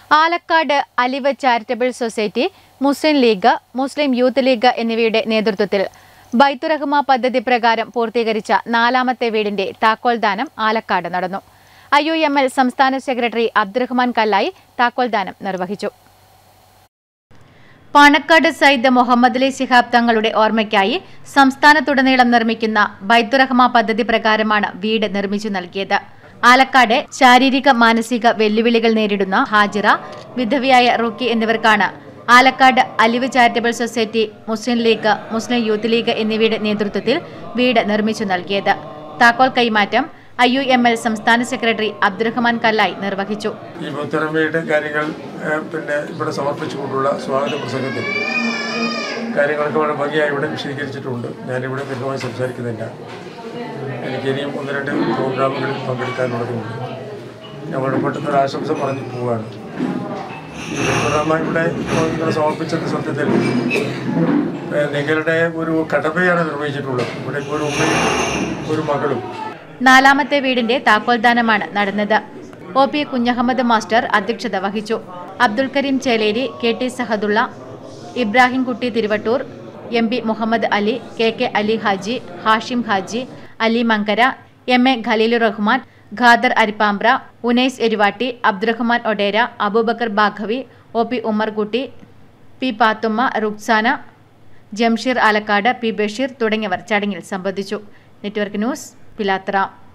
Alakkad Alivu charitable society Muslim league Muslim youth league എന്നിവയുടെ നേതൃത്വത്തിൽ ബൈത്തുറഹ്മ പദ്ധതി പ്രകാരം പൂർത്തീകരിച്ച നാലാമത്തെ വീടിന്റെ താക്കോൽദാനം ആലക്കാട് നടന്നു ഐ യു എം എൽ സംസ്ഥാന സെക്രട്ടറി അബ്ദുറഹ്മാൻ കല്ലായി താക്കോൽദാനം നിർവഹിച്ചു പാണക്കാട് സയ്യിദ് മുഹമ്മദ് അലി ശിഹാബ് തങ്ങളുടെ ഓർമ്മയ്ക്കായി സംസ്ഥാനത്തുടനീളം നിർമ്മിക്കുന്ന ബൈത്തുറഹ്മ പദ്ധതി പ്രകാരമാണ് വീട് നിർമ്മിച്ചു നൽകിയത് ആലക്കാട് ശാരീരിക മാനസിക വെല്ലുവിളികൾ നേരിടുന്ന ഹാജിറ വിധവയായ റുക്കി എന്നിവർക്കാണ് Alakkad Alivu charitable society Muslim league Muslim youth league എന്നിവയുടെ നേതൃത്വത്തിൽ വീട് നിർമ്മിച്ചു നൽകിയത് താക്കോൽ കൈമാറ്റം ഐ യു എം എൽ സംസ്ഥാന സെക്രട്ടറി അബ്ദുറഹ്മാൻ കല്ലായി നിർവഹിച്ചു ഈ മുത്തരമ്മയുടെ കാര്യങ്ങൾ ഏഹ്, പിന്നെ ഇവിടെ സമർപ്പിച്ചുകൊണ്ടുള്ള സ്വാഗത പ്രസംഗത്തിൽ കാര്യങ്ങളൊക്കെ വളരെ ഭംഗിയായി ഇവിടെ വിശദീകരിച്ചിട്ടുണ്ട് ഞാനിവിടെ ദീർഘമായി സംസാരിക്കുന്നില്ല എനിക്ക് ഇനിയും ഒന്ന് രണ്ട് പ്രോഗ്രാമുകളിൽ പങ്കെടുക്കാനുള്ളതുണ്ട് ഞാൻ വളരെ പെട്ടെന്ന് ഒരു ആശംസ പറഞ്ഞു പോവുകയാണ് ഈ മുത്തരമ്മ ഇവിടെ ഇപ്പോൾ നിങ്ങൾ സമർപ്പിച്ചത് സത്യത്തിൽ ഏഹ്, നിങ്ങളുടെ ഒരു കടമയാണ് നിർവഹിച്ചിട്ടുള്ളത് ഇവിടെ ഇപ്പോൾ ഒരു ഉമ്മയും ഒരു മകളും നാലാമത്തെ വീടിന്റെ താക്കോൽദാനമാണ് നടന്നത് ഒ പി കുഞ്ഞഹമ്മദ് മാസ്റ്റർ അധ്യക്ഷത വഹിച്ചു Abdul Kareem Cheleri K T Sahadulla Ibrahim Kutty Thiruvattur M P Muhammad Ali K K Ali Haji Hashim Haji Ali Mankara M A Khalilur Rahman Khader Arippambra Unais Eruvatti Abdurahman Odera Abubakar Baghavi O P Ummerkutty P Pathumma Ruksana Jamsheer Alakkad P Basheer തുടങ്ങിയവർ ചടങ്ങിൽ സംബന്ധിച്ചു നെറ്റ്വർക്ക് ന്യൂസ് പിലാത്ര